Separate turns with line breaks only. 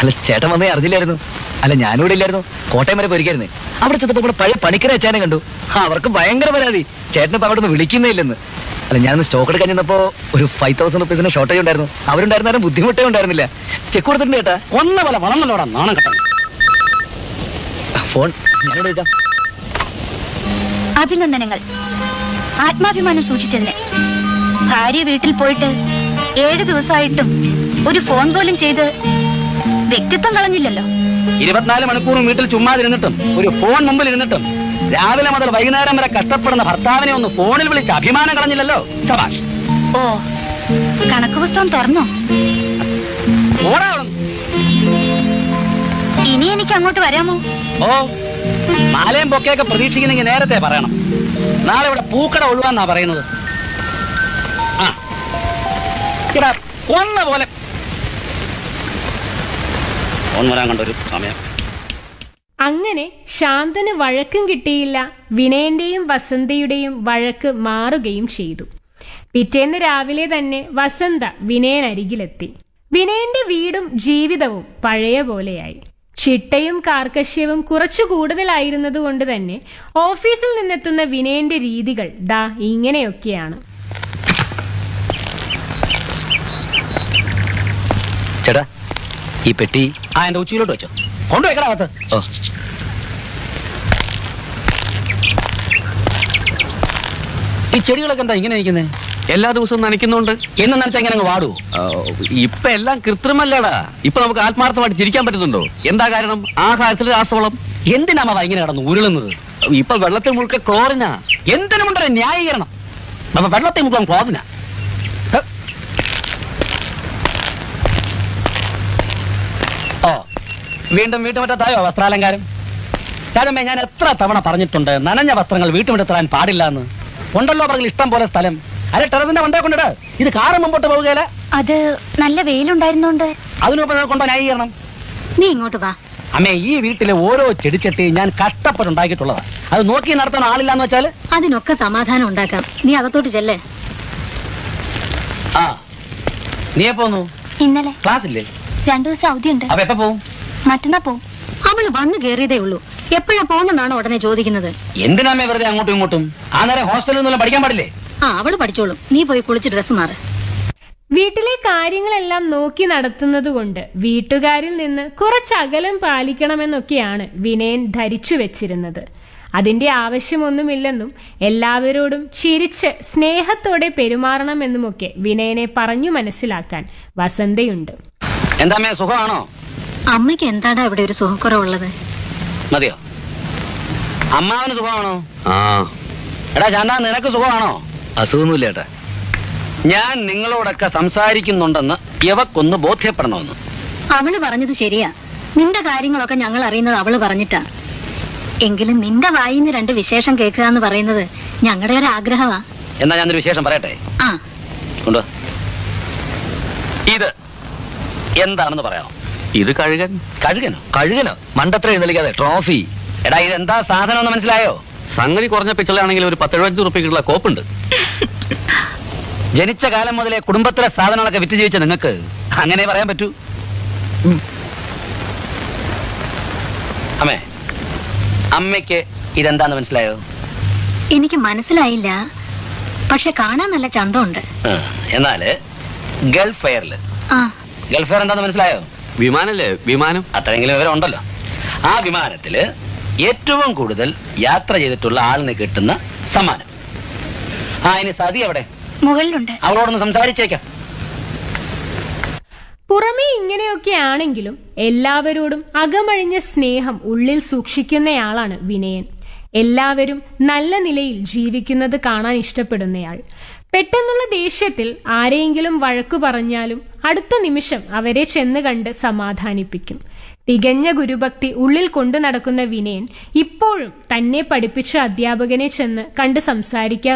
അല്ല ചേട്ടൻ വന്നേ അറിഞ്ഞില്ലായിരുന്നു അല്ല ഞാനും ഇവിടെ ഇല്ലായിരുന്നു കോട്ടയം വരെ പോയിരിക്കായിരുന്നു അവിടെ ചെന്നപ്പോ ഇവിടെ പഴയ പണിക്കരെ അച്ഛനെ കണ്ടു ആ, അവർക്ക് ഭയങ്കര പരാതി ചേട്ടനെ ഇപ്പൊ അവിടെ നിന്ന് വിളിക്കുന്നേ ഇല്ലെന്ന് അല്ല ഞാനൊന്ന് സ്റ്റോക്ക് എടുക്കാൻ ചെന്നപ്പോ ഒരു ഫൈവ് തൗസൻഡ് റുപ്പീസിന് ഷോർട്ടേജ് ഉണ്ടായിരുന്നു അവരുണ്ടായിരുന്നാലും ബുദ്ധിമുട്ടേ ഉണ്ടായിരുന്നില്ല ചെക്ക് കൊടുത്തിട്ടുണ്ട് ചേട്ടാ
ഒന്ന പോലെ വളർന്നല്ലോടാ നാണം കെട്ടണം
ഫോൺ ഞാനിവിടെ വെക്കാം
അഭിനന്ദനങ്ങൾ ആത്മാഭിമാനം സൂക്ഷിച്ചതിന് ഭാര്യ വീട്ടിൽ പോയിട്ട് ഏഴ് ദിവസമായിട്ടും ഒരു ഫോൺ പോലും ചെയ്ത് വ്യക്തിത്വം കളഞ്ഞില്ലല്ലോ
ഇരുപത്തിനാല് മണിക്കൂറും വീട്ടിൽ ചുമ്മാതിരുന്നിട്ടും ഒരു ഫോൺ മുമ്പിൽ ഇരുന്നിട്ടും രാവിലെ മുതൽ വൈകുന്നേരം വരെ കഷ്ടപ്പെടുന്ന ഭർത്താവിനെ ഒന്ന് ഫോണിൽ വിളിച്ച് അഭിമാനം കളഞ്ഞില്ലല്ലോ സഭാഷ്
ഓ കണക്ക് പുസ്തകം തുറന്നോ
ഓടാ അവിടുന്ന്.
ഇനി എനിക്ക് അങ്ങോട്ട് വരാമോ
ഓ മാലയും പൊക്കെയൊക്കെ പ്രതീക്ഷിക്കുന്നെങ്കിൽ നേരത്തെ പറയണം നാളെ ഇവിടെ പൂക്കട ഒഴിവാന്നാ പറയുന്നത് ആ ഇടാ കൊന്ന പോലെ ഫോൺ വരാൻ കണ്ടൊരു സമയം
അങ്ങനെ ശാന്തന് വഴക്കും കിട്ടിയില്ല വിനയന്റെയും വസന്തയുടെയും വഴക്ക് മാറുകയും ചെയ്തു പിറ്റേന്ന് രാവിലെ തന്നെ വസന്ത വിനയനരികിലെത്തി വിനയന്റെ വീടും ജീവിതവും പഴയ പോലെയായി ചിട്ടയും കാർക്കശ്യവും കുറച്ചു കൂടുതലായിരുന്നതുകൊണ്ട് തന്നെ ഓഫീസിൽ നിന്നെത്തുന്ന വിനയന്റെ രീതികൾ ദാ ഇങ്ങനെയൊക്കെയാണ്
ചേട്ടാ ഈ പെട്ടി
ആ എന്റെ ഉച്ചയിലോട്ട് വെച്ചോ കൊണ്ടുവയ്ക്കടാ അകത്ത്
ഓ
ഈ ചെടികളൊക്കെ എന്താ ഇങ്ങനെ ഇരിക്കുന്നത്
എല്ലാ ദിവസവും നനയ്ക്കുന്നുണ്ട്
എന്ന് നനച്ചാ ഇങ്ങനെ അങ്ങ് വാടുവോ
ആ, ഇപ്പൊ എല്ലാം കൃത്രിമല്ലേടാ ഇപ്പൊ നമുക്ക് ആത്മാർത്ഥമായിട്ട് ചിരിക്കാൻ പറ്റുന്നുണ്ടോ എന്താ കാരണം ആഹാരത്തിൽ രാസവളം
എന്തിനാ മാവ ഇങ്ങനെ കിടന്ന് ഉരുളുന്നത്
ഇപ്പൊ വെള്ളത്തിൽ മുഴുക്ക ക്ലോറിനാ
എന്തിനുമുണ്ടൊരു ന്യായീകരണം അപ്പൊ വെള്ളത്തെ മുഴുവൻ ക്ലോതിന ഓ വീണ്ടും വീട്ടുമുറ്റത്തായോ വസ്ത്രാലങ്കാരം രാജമ്മേ ഞാൻ എത്ര തവണ പറഞ്ഞിട്ടുണ്ട് നനഞ്ഞ വസ്ത്രങ്ങൾ വീട്ടുമുറ്റത്തിടാൻ പാടില്ല എന്ന് ഉണ്ടല്ലോ പറഞ്ഞ ഇഷ്ടം പോലെ സ്ഥലം അല്ലെ ടെറസിന്റെ കൊണ്ടേ കൊണ്ടിട് ഇത് കാറ് മുമ്പോട്ട് പോവുകയില്ല
അത് നല്ല വെയിലുണ്ടായിരുന്നോണ്ട്
അതിനൊപ്പം കൊണ്ടോ ന്യായീകരണം
നീ ഇങ്ങോട്ട് വാ
അമ്മേ ഈ വീട്ടിലെ ഓരോ ചെടിച്ചട്ടി ഞാൻ കഷ്ടപ്പെട്ടുണ്ടാക്കിയിട്ടുള്ളതാ അത് നോക്കി നടത്താൻ ആളില്ലാന്ന് വെച്ചാല്
അതിനൊക്കെ സമാധാനം ഉണ്ടാക്കാം നീ അകത്തോട്ട് ചെല്ലേ
ആ നീ എപ്പോ വന്നു
ഇന്നലെ
ക്ലാസ് ഇല്ലേ
രണ്ടു ദിവസം അവധിയുണ്ട്
അപ്പൊ എപ്പോ പോവും
മറ്റന്നാ പോവും
അവള് വന്നു കേറിയതേ ഉള്ളൂ എപ്പോഴാ പോകുന്നതാണോ ഉടനെ ചോദിക്കുന്നത്
എന്തിനാമേ വെറുതെ അങ്ങോട്ടും ഇങ്ങോട്ടും ആ നേരം ഹോസ്റ്റലിൽ നിന്നും പഠിക്കാൻ പാടില്ലേ
ആ അവള് പഠിച്ചോളും നീ പോയി കുളിച്ച് ഡ്രസ്സ് മാറ്
വീട്ടിലെ കാര്യങ്ങളെല്ലാം നോക്കി നടത്തുന്നതുകൊണ്ട് വീട്ടുകാരിൽ നിന്ന് കുറച്ചകലം പാലിക്കണമെന്നൊക്കെയാണ് വിനയൻ ധരിച്ചു വെച്ചിരുന്നത് അതിന്റെ ആവശ്യമൊന്നുമില്ലെന്നും എല്ലാവരോടും ചിരിച്ച് സ്നേഹത്തോടെ പെരുമാറണമെന്നുമൊക്കെ വിനയനെ പറഞ്ഞു മനസ്സിലാക്കാൻ വസന്തയുണ്ട്
എന്താമേ സുഖമാണോ
അമ്മയ്ക്ക് എന്താടാ ഇവിടെ ഒരു സുഖക്കുറവുള്ളത്
മതിയോ അമ്മാവന് സുഖമാണോ
ആ
എടാ ചാന്താ നിനക്ക് സുഖമാണോ
അസുഖമൊന്നുമില്ല ചേട്ടാ
ഞാൻ നിങ്ങളോടൊക്കെ സംസാരിക്കുന്നുണ്ടെന്ന് ഇവക്കൊന്ന് ബോധ്യപ്പെടണമെന്ന്
അവള് പറഞ്ഞത് ശരിയാ നിന്റെ കാര്യങ്ങളൊക്കെ ഞങ്ങൾ അറിയുന്നത് അവള് പറഞ്ഞിട്ടാ എങ്കിലും നിന്റെ വായിന്ന് രണ്ട് വിശേഷം കേൾക്കുക എന്ന് പറയുന്നത് ഞങ്ങളുടെ ഒരു ആഗ്രഹമാ
എന്നാ ഞാനൊരു വിശേഷം പറയട്ടെ
ആ
കൊണ്ടോ ഇത് എന്താണെന്ന് പറയാമോ
ഇത് കഴുകൻ
കഴുകനോ
കഴുകനോ മണ്ടത്ര എഴുന്നള്ളിക്കാതെ ട്രോഫി
എടാ ഇതെന്താ സാധനം എന്ന് മനസ്സിലായോ
സംഗതി കുറഞ്ഞ പിച്ചളാണെങ്കിൽ ഒരു പത്തെഴുപത്തഞ്ച് റുപ്യക്കുള്ള കോപ്പുണ്ട്
ജനിച്ച കാലം മുതലേ കുടുംബത്തിലെ സാധനങ്ങളൊക്കെ വിറ്റ് ജീവിച്ച നിങ്ങൾക്ക് അങ്ങനെ പറയാൻ പറ്റൂ ഉം. അമ്മേ അമ്മയ്ക്ക് ഇതെന്താന്ന് മനസ്സിലായോ
എനിക്ക് മനസ്സിലായില്ല പക്ഷെ കാണാൻ നല്ല ചന്തമുണ്ട്
ആ, എന്നാല് ഗൾഫ് ഫെയറിൽ
ആ
ഗൾഫ് ഫെയർ എന്താന്ന് മനസ്സിലായോ
വിമാനല്ലേ വിമാനം
അത്രയെങ്കിലും വിവരം ഉണ്ടല്ലോ ആ വിമാനത്തില് ഏറ്റവും കൂടുതൽ യാത്ര ചെയ്തിട്ടുള്ള ആളിന് കിട്ടുന്ന സമ്മാനം ആ ഇനി സതി എവിടെ
മുകളിലുണ്ട്
അവളോടൊന്ന് സംസാരിച്ചേക്കാം
പുറമേ ഇങ്ങനെയൊക്കെ ആണെങ്കിലും എല്ലാവരോടും അകമഴിഞ്ഞ സ്നേഹം ഉള്ളിൽ സൂക്ഷിക്കുന്നയാളാണ് വിനയൻ എല്ലാവരും നല്ല നിലയിൽ ജീവിക്കുന്നത് കാണാൻ ഇഷ്ടപ്പെടുന്നയാൾ പെട്ടെന്നുള്ള ദേഷ്യത്തിൽ ആരെയെങ്കിലും വഴക്കു പറഞ്ഞാലും അടുത്ത നിമിഷം അവരെ ചെന്ന് കണ്ട് സമാധാനിപ്പിക്കും തികഞ്ഞ ഗുരുഭക്തി ഉള്ളിൽ കൊണ്ടു നടക്കുന്ന വിനയൻ ഇപ്പോഴും തന്നെ പഠിപ്പിച്ച അധ്യാപകനെ ചെന്ന് കണ്ട് സംസാരിക്കാൻ